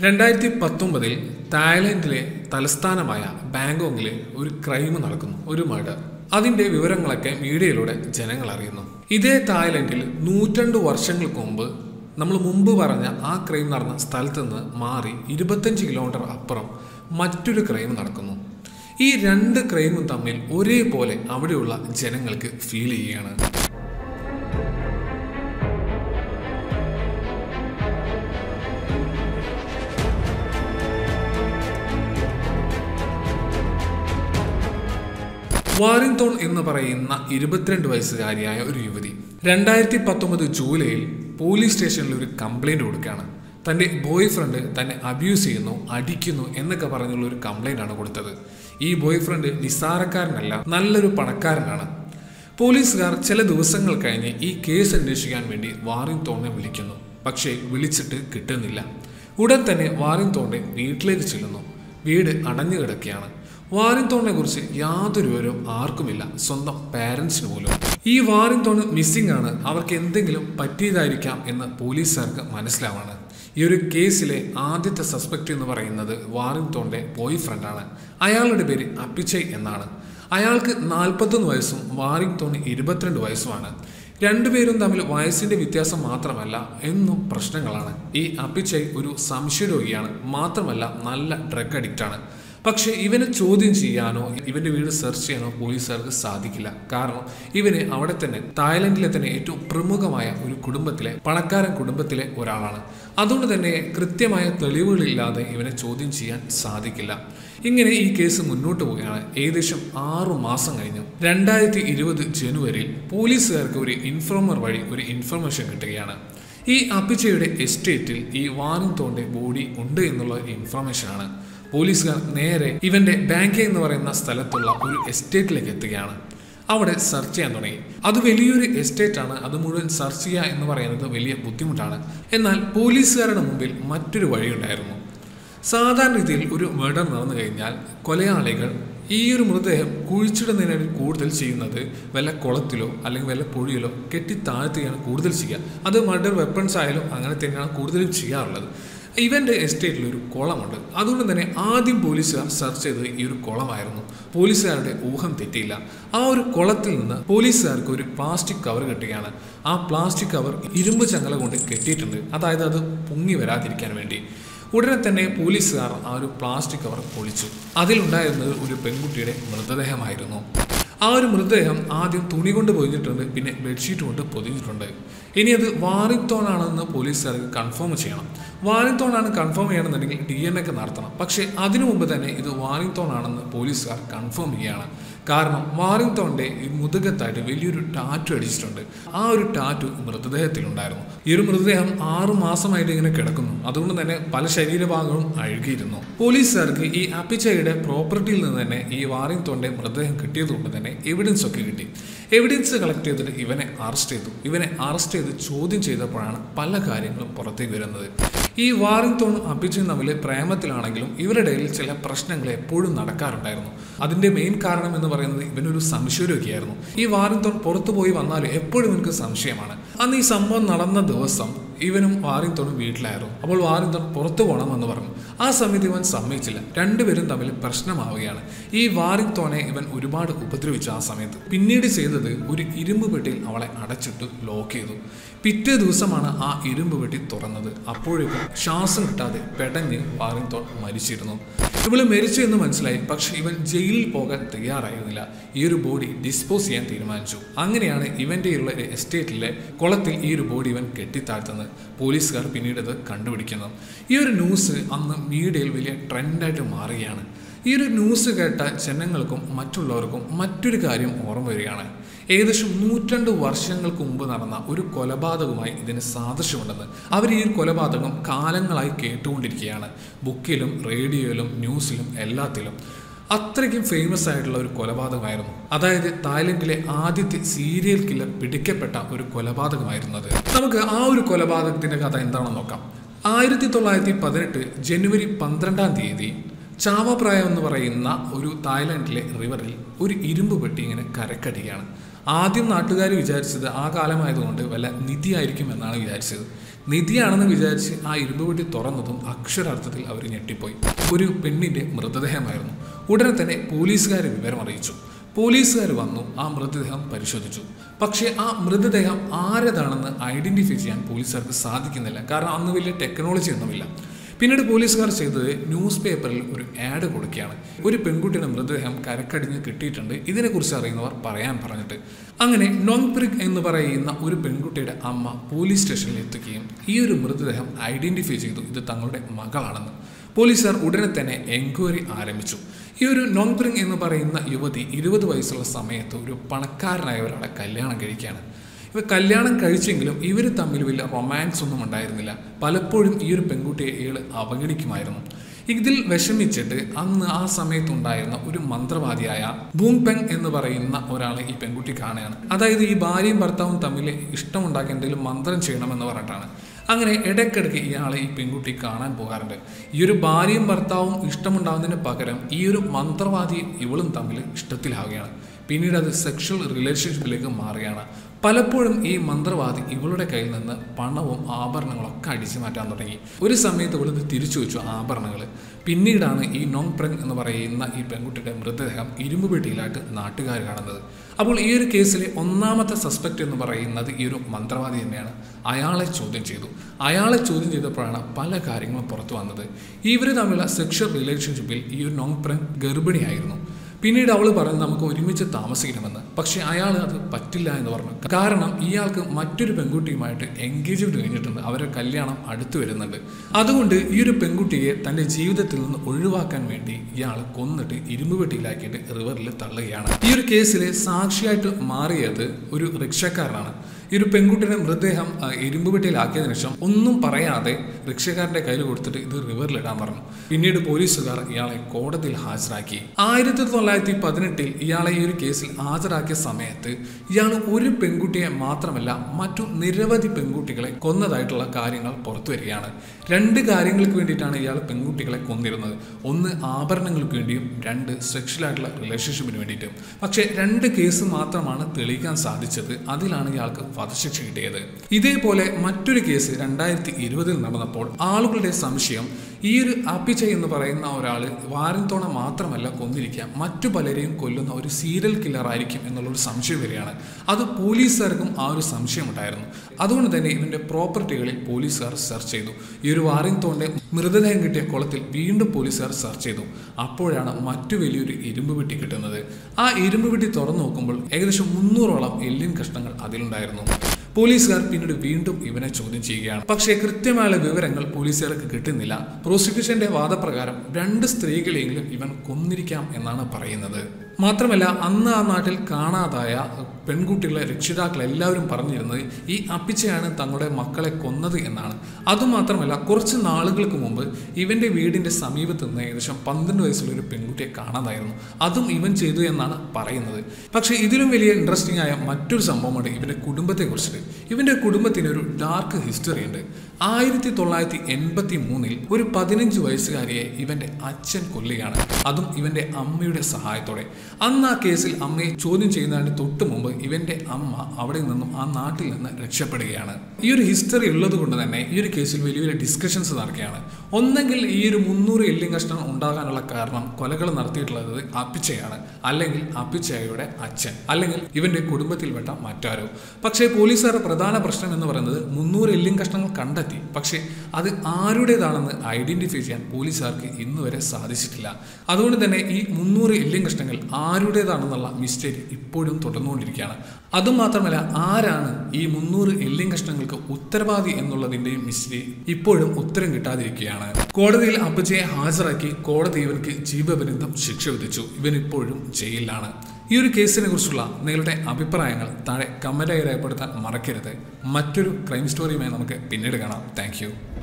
രണ്ടായിരത്തി പത്തൊമ്പതിൽ തായ്ലൻഡിലെ തലസ്ഥാനമായ ബാങ്കോങ്ങിൽ ഒരു ക്രൈം നടക്കുന്നു ഒരു മർഡർ അതിന്റെ വിവരങ്ങളൊക്കെ മീഡിയയിലൂടെ ജനങ്ങൾ അറിയുന്നു ഇതേ തായ്ലൻഡിൽ നൂറ്റണ്ട് വർഷങ്ങൾക്ക് മുമ്പ് നമ്മൾ മുമ്പ് പറഞ്ഞ ആ ക്രൈം നടന്ന സ്ഥലത്ത് നിന്ന് മാറി ഇരുപത്തഞ്ച് കിലോമീറ്റർ അപ്പുറം മറ്റൊരു ക്രൈം നടക്കുന്നു ഈ രണ്ട് ക്രൈമും തമ്മിൽ ഒരേപോലെ അവിടെയുള്ള ജനങ്ങൾക്ക് ഫീൽ ചെയ്യുകയാണ് വാറിൻതോൺ എന്ന് പറയുന്ന ഇരുപത്തിരണ്ട് വയസ്സുകാരിയായ ഒരു യുവതി രണ്ടായിരത്തി പത്തൊമ്പത് ജൂലൈയിൽ പോലീസ് സ്റ്റേഷനിൽ ഒരു കംപ്ലൈന്റ് കൊടുക്കുകയാണ് തൻ്റെ ബോയ് ഫ്രണ്ട് തന്നെ അബ്യൂസ് ചെയ്യുന്നു അടിക്കുന്നു എന്നൊക്കെ പറഞ്ഞുള്ള ഒരു കംപ്ലൈന്റ് ആണ് കൊടുത്തത് ഈ ബോയ് ഫ്രണ്ട് നിസ്സാരക്കാരനല്ല നല്ലൊരു പണക്കാരനാണ് പോലീസുകാർ ചില ദിവസങ്ങൾ കഴിഞ്ഞ് ഈ കേസ് അന്വേഷിക്കാൻ വേണ്ടി വാറിൻതോണിനെ വിളിക്കുന്നു പക്ഷേ വിളിച്ചിട്ട് കിട്ടുന്നില്ല ഉടൻ തന്നെ വാറിൻതോണിന്റെ വീട്ടിലേക്ക് ചെല്ലുന്നു വീട് അടഞ്ഞു കിടക്കുകയാണ് വാറിൻതോണിനെ കുറിച്ച് യാതൊരു വിവരവും ആർക്കുമില്ല സ്വന്തം പാരൻസിന് പോലും ഈ വാറിൻതോണ് മിസ്സിംഗ് ആണ് അവർക്ക് എന്തെങ്കിലും പറ്റിയതായിരിക്കാം എന്ന് പോലീസുകാർക്ക് മനസ്സിലാവാണ് ഈ ഒരു കേസിലെ ആദ്യത്തെ സസ്പെക്ട് എന്ന് പറയുന്നത് വാറിൻതോണിന്റെ ബോയ് ഫ്രണ്ടാണ് അയാളുടെ പേര് അപ്പിച്ചയ് എന്നാണ് അയാൾക്ക് നാൽപ്പത്തൊന്ന് വയസ്സും വാറിൻതോണ് ഇരുപത്തിരണ്ട് വയസ്സുമാണ് രണ്ടുപേരും തമ്മിൽ വയസ്സിന്റെ വ്യത്യാസം മാത്രമല്ല എന്നും പ്രശ്നങ്ങളാണ് ഈ അപ്പിച്ചയ് ഒരു സംശയരോഗിയാണ് മാത്രമല്ല നല്ല ഡ്രഗ് അഡിക്റ്റ് ആണ് പക്ഷേ ഇവനെ ചോദ്യം ചെയ്യാനോ ഇവന്റെ വീട് സെർച്ച് ചെയ്യാനോ പോലീസുകാർക്ക് സാധിക്കില്ല കാരണം ഇവന് അവിടെ തന്നെ തായ്ലൻഡിലെ തന്നെ ഏറ്റവും പ്രമുഖമായ ഒരു കുടുംബത്തിലെ പണക്കാരൻ കുടുംബത്തിലെ ഒരാളാണ് അതുകൊണ്ട് തന്നെ കൃത്യമായ തെളിവുകളില്ലാതെ ഇവനെ ചോദ്യം ചെയ്യാൻ സാധിക്കില്ല ഇങ്ങനെ ഈ കേസ് മുന്നോട്ട് പോവുകയാണ് ഏകദേശം ആറു മാസം കഴിഞ്ഞു രണ്ടായിരത്തി ഇരുപത് ജനുവരിയിൽ പോലീസുകാർക്ക് ഒരു ഇൻഫോർമർ വഴി ഒരു ഇൻഫർമേഷൻ കിട്ടുകയാണ് ഈ അപ്പിച്ചയുടെ എസ്റ്റേറ്റിൽ ഈ വാനിന്തോന്റെ ബോഡി ഉണ്ട് എന്നുള്ള ഇൻഫർമേഷനാണ് പോലീസുകാർ നേരെ ഇവന്റെ ബാങ്ക് എന്ന് പറയുന്ന സ്ഥലത്തുള്ള ഒരു എസ്റ്റേറ്റിലേക്ക് എത്തുകയാണ് അവിടെ സെർച്ച് ചെയ്യാൻ തുടങ്ങി അത് വലിയൊരു എസ്റ്റേറ്റ് ആണ് അത് മുഴുവൻ സെർച്ച് ചെയ്യുക എന്ന് പറയുന്നത് വലിയ ബുദ്ധിമുട്ടാണ് എന്നാൽ പോലീസുകാരുടെ മുമ്പിൽ മറ്റൊരു വഴിയുണ്ടായിരുന്നു സാധാരണ രീതിയിൽ ഒരു മർഡർ നടന്നു കഴിഞ്ഞാൽ കൊലയാളികൾ ഈ ഒരു മൃതദേഹം കുഴിച്ചിടുന്നതിന് കൂടുതൽ ചെയ്യുന്നത് വല്ല കുളത്തിലോ അല്ലെങ്കിൽ വല്ല പുഴയിലോ കെട്ടി താഴ്ത്തുകയാണ് കൂടുതൽ ചെയ്യുക അത് മർഡർ വെപ്പൺസ് ആയാലും അങ്ങനെ തന്നെയാണ് കൂടുതലും ചെയ്യാറുള്ളത് ഇവന്റെ എസ്റ്റേറ്റിൽ ഒരു കുളമുണ്ട് അതുകൊണ്ട് തന്നെ ആദ്യം പോലീസുകാർ സെർച്ച് ചെയ്തത് ഈ ഒരു കുളമായിരുന്നു പോലീസുകാരുടെ ഊഹം തെറ്റിയില്ല ആ ഒരു കുളത്തിൽ നിന്ന് പോലീസുകാർക്ക് ഒരു പ്ലാസ്റ്റിക് കവർ കെട്ടുകയാണ് ആ പ്ലാസ്റ്റിക് കവർ ഇരുമ്പ് ചങ്ങല കൊണ്ട് കെട്ടിയിട്ടുണ്ട് അതായത് അത് പൊങ്ങി വരാതിരിക്കാൻ വേണ്ടി ഉടനെ തന്നെ പോലീസുകാർ ആ ഒരു പ്ലാസ്റ്റിക് കവർ പൊളിച്ചു അതിലുണ്ടായിരുന്നത് ഒരു പെൺകുട്ടിയുടെ മൃതദേഹമായിരുന്നു ആ ഒരു മൃതദേഹം ആദ്യം തുണി കൊണ്ട് പൊതിഞ്ഞിട്ടുണ്ട് പിന്നെ ബെഡ്ഷീറ്റ് കൊണ്ട് പൊതിഞ്ഞിട്ടുണ്ട് ഇനി അത് വാറിത്തോണാണെന്ന് പോലീസുകാർക്ക് കൺഫേം ചെയ്യണം വാറിത്തോണാണ് കൺഫേം ചെയ്യണമെന്നുണ്ടെങ്കിൽ ഡി എൻ ഒക്കെ നടത്തണം പക്ഷേ അതിനു മുമ്പ് തന്നെ ഇത് വാറിത്തോണാണെന്ന് പോലീസുകാർ കൺഫേം ചെയ്യുകയാണ് കാരണം വാറിത്തോണിന്റെ ഈ മുതുകത്തായിട്ട് വലിയൊരു ടാറ്റു അടിച്ചിട്ടുണ്ട് ആ ഒരു ടാറ്റു മൃതദേഹത്തിലുണ്ടായിരുന്നു ഈ ഒരു മൃതദേഹം ആറു മാസമായിട്ട് ഇങ്ങനെ കിടക്കുന്നു അതുകൊണ്ട് തന്നെ പല ശരീരഭാഗങ്ങളും അഴുകിയിരുന്നു പോലീസുകാർക്ക് ഈ അപ്പിച്ചയുടെ പ്രോപ്പർട്ടിയിൽ നിന്ന് തന്നെ ഈ വാറിത്തോണിന്റെ മൃതദേഹം കിട്ടിയതുകൊണ്ട് തന്നെ എവിഡൻസ് ഒക്കെ കിട്ടി എവിഡൻസ് കളക്ട് ചെയ്തിട്ട് ഇവനെ അറസ്റ്റ് ചെയ്തു ഇവനെ അറസ്റ്റ് ചെയ്ത് ചോദ്യം ചെയ്തപ്പോഴാണ് പല കാര്യങ്ങളും പുറത്തേക്ക് വരുന്നത് ഈ വാറിംഗ്ടോണും അപ്പിച്ചും തമ്മിൽ പ്രേമത്തിലാണെങ്കിലും ഇവരുടെ ഇടയിൽ ചില പ്രശ്നങ്ങൾ എപ്പോഴും നടക്കാറുണ്ടായിരുന്നു അതിന്റെ മെയിൻ കാരണം എന്ന് പറയുന്നത് ഇവനൊരു സംശയരോഗിയായിരുന്നു ഈ വാറിംഗ്ടോൺ പുറത്തു പോയി വന്നാലും എപ്പോഴും എനിക്ക് സംശയമാണ് അന്ന് ഈ സംഭവം നടന്ന ദിവസം ഇവനും വാറിംഗ്ടോണും വീട്ടിലായിരുന്നു അപ്പോൾ വാറിംഗ്ടോൺ പുറത്തു പോകണമെന്ന് പറഞ്ഞു ആ സമയത്ത് ഇവൻ സമ്മതിച്ചില്ല രണ്ടുപേരും തമ്മിൽ പ്രശ്നമാവുകയാണ് ഈ വാറിംഗ്ടോണെ ഇവൻ ഒരുപാട് ഉപദ്രവിച്ചു ആ സമയത്ത് പിന്നീട് ചെയ്തത് ഒരു ഇരുമ്പ് പെട്ടിയിൽ അവളെ അടച്ചിട്ട് ലോക്ക് ചെയ്തു പിറ്റേ ദിവസമാണ് ആ ഇരുമ്പ് പെട്ടി തുറന്നത് അപ്പോഴേക്കും ശ്വാസം കിട്ടാതെ പെടഞ്ഞ് വാറിംഗ്ടോൺ മരിച്ചിരുന്നു ഇവള് മരിച്ചു എന്ന് മനസ്സിലായി പക്ഷെ ഇവൻ ജയിലിൽ പോകാൻ തയ്യാറായിരുന്നില്ല ഈ ഒരു ബോഡി ഡിസ്പോസ് ചെയ്യാൻ തീരുമാനിച്ചു അങ്ങനെയാണ് ഇവന്റെ ഉള്ള ഒരു എസ്റ്റേറ്റിലെ കുളത്തിൽ ഈ ഒരു ബോഡി ഇവൻ കെട്ടിത്താഴ്ത്തുന്നത് പോലീസുകാർ പിന്നീട് ഇത് കണ്ടുപിടിക്കുന്നു ഈ ഒരു ന്യൂസ് അന്ന് മീഡിയയിൽ വലിയ ട്രെൻഡായിട്ട് മാറുകയാണ് ഈ ഒരു ന്യൂസ് കേട്ട ജനങ്ങൾക്കും മറ്റുള്ളവർക്കും മറ്റൊരു കാര്യം ഓർമ്മ വരികയാണ് ഏകദേശം നൂറ്റണ്ട് വർഷങ്ങൾക്ക് മുമ്പ് നടന്ന ഒരു കൊലപാതകവുമായി ഇതിന് സാദൃശ്യമുണ്ടെന്ന് അവർ ഈ ഒരു കൊലപാതകം കാലങ്ങളായി കേട്ടുകൊണ്ടിരിക്കുകയാണ് ബുക്കിലും റേഡിയോയിലും ന്യൂസിലും എല്ലാത്തിലും അത്രയ്ക്കും ഫേമസ് ആയിട്ടുള്ള ഒരു കൊലപാതകമായിരുന്നു അതായത് തായ്ലൻഡിലെ ആദ്യത്തെ സീരിയൽ കില്ലർ പിടിക്കപ്പെട്ട ഒരു കൊലപാതകമായിരുന്നു അത് നമുക്ക് ആ ഒരു കൊലപാതകത്തിന്റെ കഥ എന്താണെന്ന് നോക്കാം ആയിരത്തി തൊള്ളായിരത്തി പതിനെട്ട് ജനുവരി പന്ത്രണ്ടാം തീയതി ചാവപ്രായം എന്ന് പറയുന്ന ഒരു തായ്ലാൻഡിലെ റിവറിൽ ഒരു ഇരുമ്പ് പെട്ടി ഇങ്ങനെ കരക്കടിക്കുകയാണ് ആദ്യം നാട്ടുകാർ വിചാരിച്ചത് ആ കാലമായതുകൊണ്ട് വല്ല നിധിയായിരിക്കും എന്നാണ് വിചാരിച്ചത് നിധിയാണെന്ന് വിചാരിച്ച് ആ ഇരുമ്പ് പെട്ടി തുറന്നതും അക്ഷരാർത്ഥത്തിൽ അവർ ഞെട്ടിപ്പോയി ഒരു പെണ്ണിന്റെ മൃതദേഹമായിരുന്നു ഉടനെ തന്നെ പോലീസുകാരെ വിവരം അറിയിച്ചു പോലീസുകാർ വന്നു ആ മൃതദേഹം പരിശോധിച്ചു പക്ഷേ ആ മൃതദേഹം ആരതാണെന്ന് ഐഡന്റിഫൈ ചെയ്യാൻ പോലീസുകാർക്ക് സാധിക്കുന്നില്ല കാരണം അന്ന് വലിയ ടെക്നോളജി ഒന്നുമില്ല പിന്നീട് പോലീസുകാർ ചെയ്തത് ന്യൂസ് പേപ്പറിൽ ഒരു ആഡ് കൊടുക്കുകയാണ് ഒരു പെൺകുട്ടിയുടെ മൃതദേഹം കരക്കടിഞ്ഞ് കിട്ടിയിട്ടുണ്ട് ഇതിനെക്കുറിച്ച് അറിയുന്നവർ പറയാൻ പറഞ്ഞിട്ട് അങ്ങനെ നോങ്പ്രിക് എന്ന് പറയുന്ന ഒരു പെൺകുട്ടിയുടെ അമ്മ പോലീസ് സ്റ്റേഷനിൽ എത്തുകയും ഈ ഒരു മൃതദേഹം ഐഡന്റിഫൈ ചെയ്തു ഇത് തങ്ങളുടെ മകളാണെന്ന് പോലീസുകാർ ഉടനെ തന്നെ എൻക്വയറി ആരംഭിച്ചു ഈ ഒരു നോങ്പ്രിങ് എന്ന് പറയുന്ന യുവതി ഇരുപത് വയസ്സുള്ള സമയത്ത് ഒരു പണക്കാരനായ ഒരാളെ കല്യാണം കഴിക്കുകയാണ് ഇവ കല്യാണം കഴിച്ചെങ്കിലും ഇവർ തമ്മിൽ വലിയ റൊമാൻസ് ഒന്നും ഉണ്ടായിരുന്നില്ല പലപ്പോഴും ഈ ഒരു പെൺകുട്ടിയെ ഇയാൾ അവഗണിക്കുമായിരുന്നു ഇതിൽ വിഷമിച്ചിട്ട് അന്ന് ആ സമയത്തുണ്ടായിരുന്ന ഒരു മന്ത്രവാദിയായ ബൂങ് പെങ് എന്ന് പറയുന്ന ഒരാളെ ഈ പെൺകുട്ടി കാണുകയാണ് അതായത് ഈ ഭാര്യയും ഭർത്താവും തമ്മിൽ ഇഷ്ടമുണ്ടാക്കി എന്തെങ്കിലും മന്ത്രം ചെയ്യണമെന്ന് പറഞ്ഞിട്ടാണ് അങ്ങനെ ഇടയ്ക്കിടയ്ക്ക് ഇയാളെ ഈ പെൺകുട്ടി കാണാൻ പോകാറുണ്ട് ഈ ഒരു ഭാര്യയും ഭർത്താവും ഇഷ്ടമുണ്ടാകുന്നതിന് പകരം ഈ ഒരു മന്ത്രവാദിയും ഇവളും തമ്മിൽ ഇഷ്ടത്തിലാവുകയാണ് പിന്നീട് അത് സെക്ഷൽ റിലേഷൻഷിപ്പിലേക്ക് മാറുകയാണ് പലപ്പോഴും ഈ മന്ത്രവാദി ഇവളുടെ കയ്യിൽ നിന്ന് പണവും ആഭരണങ്ങളൊക്കെ അടിച്ചു മാറ്റാൻ തുടങ്ങി ഒരു സമയത്ത് ഇവളിത് തിരിച്ചു വെച്ചു ആഭരണങ്ങൾ പിന്നീടാണ് ഈ നോങ് പ്രങ് എന്ന് പറയുന്ന ഈ പെൺകുട്ടിയുടെ മൃതദേഹം ഇരുമ്പ് പെട്ടിയിലായിട്ട് നാട്ടുകാർ കാണുന്നത് അപ്പോൾ ഈ ഒരു കേസിലെ ഒന്നാമത്തെ സസ്പെക്ട് എന്ന് പറയുന്നത് ഈ ഒരു മന്ത്രവാദി തന്നെയാണ് അയാളെ ചോദ്യം ചെയ്തു അയാളെ ചോദ്യം ചെയ്തപ്പോഴാണ് പല കാര്യങ്ങളും പുറത്തു വന്നത് ഇവർ തമ്മിലുള്ള സെക്ഷൽ റിലേഷൻഷിപ്പിൽ ഈ ഒരു നോങ് പ്രങ് ഗർഭിണിയായിരുന്നു പിന്നീട് അവൾ പറഞ്ഞു നമുക്ക് ഒരുമിച്ച് താമസിക്കണമെന്ന് പക്ഷെ അയാൾ അത് പറ്റില്ല എന്ന് പറഞ്ഞു കാരണം ഇയാൾക്ക് മറ്റൊരു പെൺകുട്ടിയുമായിട്ട് എൻഗേജ്മെന്റ് കഴിഞ്ഞിട്ടുണ്ട് അവരുടെ കല്യാണം അടുത്തു വരുന്നുണ്ട് അതുകൊണ്ട് ഈ ഒരു പെൺകുട്ടിയെ തന്റെ ജീവിതത്തിൽ നിന്ന് ഒഴിവാക്കാൻ വേണ്ടി ഇയാൾ കൊന്നിട്ട് ഇരുമ്പ് പെട്ടിയിലാക്കിയിട്ട് റിവറിൽ തള്ളുകയാണ് ഈ ഒരു കേസിൽ സാക്ഷിയായിട്ട് മാറിയത് ഒരു റിക്ഷക്കാരനാണ് ഈ ഒരു പെൺകുട്ടിയുടെ മൃതദേഹം ആ, ഇരുമ്പ് പെട്ടിയിലാക്കിയതിനു ശേഷം ഒന്നും പറയാതെ റിക്ഷക്കാരന്റെ കയ്യിൽ കൊടുത്തിട്ട് ഇത് റിവറിലിടാൻ പറഞ്ഞു പിന്നീട് പോലീസുകാർ ഇയാളെ കോടതിയിൽ ഹാജരാക്കി ആയിരത്തി തൊള്ളായിരത്തി പതിനെട്ടിൽ ഇയാളെ ഈ ഒരു കേസിൽ ഹാജരാക്കിയ സമയത്ത് ഇയാൾ ഒരു പെൺകുട്ടിയെ മാത്രമല്ല മറ്റു നിരവധി പെൺകുട്ടികളെ കൊന്നതായിട്ടുള്ള കാര്യങ്ങൾ പുറത്തു വരികയാണ് രണ്ട് കാര്യങ്ങൾക്ക് വേണ്ടിയിട്ടാണ് ഇയാൾ പെൺകുട്ടികളെ കൊന്നിരുന്നത് ഒന്ന് ആഭരണങ്ങൾക്ക് വേണ്ടിയും രണ്ട് സെക്ഷലായിട്ടുള്ള റിലേഷൻഷിപ്പിന് വേണ്ടിയിട്ടും പക്ഷേ രണ്ട് കേസ് മാത്രമാണ് തെളിയിക്കാൻ സാധിച്ചത് അതിലാണ് ഇയാൾക്ക് വധശിക്ഷ കിട്ടിയത് ഇതേപോലെ മറ്റൊരു കേസ് രണ്ടായിരത്തി ഇരുപതിൽ നടന്നപ്പോൾ ആളുകളുടെ സംശയം ഈ ഒരു അപ്പിച്ച എന്ന് പറയുന്ന ഒരാൾ വാരന്തോണ മാത്രമല്ല കൊന്നിരിക്കുക മറ്റു പലരെയും കൊല്ലുന്ന ഒരു സീരിയൽ കില്ലർ ആയിരിക്കും എന്നുള്ളൊരു സംശയം വരികയാണ് അത് പോലീസുകാർക്കും ആ ഒരു സംശയം ഉണ്ടായിരുന്നു അതുകൊണ്ട് തന്നെ ഇവന്റെ പ്രോപ്പർട്ടികളിൽ പോലീസുകാർ സെർച്ച് ചെയ്തു ഈ ഒരു വാറിന്തോന്റെ മൃതദേഹം കിട്ടിയ കുളത്തിൽ വീണ്ടും പോലീസുകാർ സെർച്ച് ചെയ്തു അപ്പോഴാണ് മറ്റു വലിയൊരു ഇരുമ്പ് പെട്ടി കിട്ടുന്നത് ആ ഇരുമ്പ് പെട്ടി തുറന്നു നോക്കുമ്പോൾ ഏകദേശം മുന്നൂറോളം എല്ലിൻ കഷ്ണങ്ങൾ അതിലുണ്ടായിരുന്നു പോലീസുകാർ പിന്നീട് വീണ്ടും ഇവനെ ചോദ്യം ചെയ്യുകയാണ് പക്ഷേ കൃത്യമായ വിവരങ്ങൾ പോലീസുകാർക്ക് കിട്ടുന്നില്ല പ്രോസിക്യൂഷന്റെ വാദപ്രകാരം രണ്ട് സ്ത്രീകളെങ്കിലും ഇവൻ കൊന്നിരിക്കാം എന്നാണ് പറയുന്നത് മാത്രമല്ല അന്ന് ആ നാട്ടിൽ കാണാതായ പെൺകുട്ടികളെ രക്ഷിതാക്കൾ എല്ലാവരും പറഞ്ഞിരുന്നത് ഈ അപ്പിച്ചയാണ് തങ്ങളുടെ മക്കളെ കൊന്നത് എന്നാണ് അതുമാത്രമല്ല കുറച്ച് നാളുകൾക്ക് മുമ്പ് ഇവന്റെ വീടിന്റെ സമീപത്ത് നിന്ന് ഏകദേശം പന്ത്രണ്ട് വയസ്സുള്ള ഒരു പെൺകുട്ടിയെ കാണാതായിരുന്നു അതും ഇവൻ ചെയ്തു എന്നാണ് പറയുന്നത് പക്ഷേ ഇതിലും വലിയ ഇൻട്രസ്റ്റിംഗ് ആയ മറ്റൊരു സംഭവമുണ്ട് ഇവന്റെ കുടുംബത്തെ കുറിച്ചിട്ട് ഇവന്റെ കുടുംബത്തിന് ഒരു ഡാർക്ക് ഹിസ്റ്ററി ഉണ്ട് ആയിരത്തി തൊള്ളായിരത്തി എൺപത്തി മൂന്നിൽ ഒരു പതിനഞ്ച് വയസ്സുകാരിയെ ഇവന്റെ അച്ഛൻ കൊല്ലുകയാണ് അതും ഇവന്റെ അമ്മയുടെ സഹായത്തോടെ അന്ന് ആ കേസിൽ അമ്മയെ ചോദ്യം ചെയ്യുന്നതിന് തൊട്ട് മുമ്പ് ഇവന്റെ അമ്മ അവിടെ നിന്നും ആ നാട്ടിൽ നിന്ന് രക്ഷപ്പെടുകയാണ് ഈ ഒരു ഹിസ്റ്ററി ഉള്ളത് കൊണ്ട് തന്നെ ഈ ഒരു കേസിൽ വലിയ വലിയ ഡിസ്കഷൻസ് നടക്കുകയാണ് ഒന്നെങ്കിൽ ഈ ഒരു മുന്നൂറ് എല്ലും കഷ്ണം ഉണ്ടാകാനുള്ള കാരണം കൊലകൾ നടത്തിയിട്ടുള്ളത് അപ്പിച്ചയാണ് അല്ലെങ്കിൽ അപ്പിച്ചയുടെ അച്ഛൻ അല്ലെങ്കിൽ ഇവന്റെ കുടുംബത്തിൽപ്പെട്ട മറ്റാരോ പക്ഷേ പോലീസുകാരുടെ പ്രധാന പ്രശ്നം എന്ന് പറയുന്നത് മുന്നൂറ് എല്ലും കഷ്ണങ്ങൾ കണ്ടെത്തി പക്ഷേ അത് ആരുടേതാണെന്ന് ഐഡന്റിഫൈ ചെയ്യാൻ പോലീസുകാർക്ക് ഇന്ന് വരെ സാധിച്ചിട്ടില്ല അതുകൊണ്ട് തന്നെ ഈ മുന്നൂറ് എല്ലും കഷ്ണങ്ങൾ ആരുടേതാണെന്നുള്ള മിസ്റ്റേക്ക് ഇപ്പോഴും തുടർന്നുകൊണ്ടിരിക്കുകയാണ് അതുമാത്രമല്ല ആരാണ് ഈ മുന്നൂറ് എല്ലും കഷ്ണങ്ങൾക്ക് ഉത്തരവാദി എന്നുള്ളതിന്റെയും മിസ്റ്ററി ഇപ്പോഴും ഉത്തരം കിട്ടാതിരിക്കുകയാണ് കോടതിയിൽ അപ്പച്ചയെ ഹാജരാക്കി കോടതി ഇവർക്ക് ജീവപര്യന്തം ശിക്ഷ വിധിച്ചു ഇവൻ ഇപ്പോഴും ജയിലിലാണ് ഈ ഒരു കേസിനെ കുറിച്ചുള്ള നിങ്ങളുടെ അഭിപ്രായങ്ങൾ താഴെ കമന്റായി രേഖപ്പെടുത്താൻ മറക്കരുത് മറ്റൊരു ക്രൈം സ്റ്റോറിയുമായി നമുക്ക് പിന്നീട് കാണാം താങ്ക്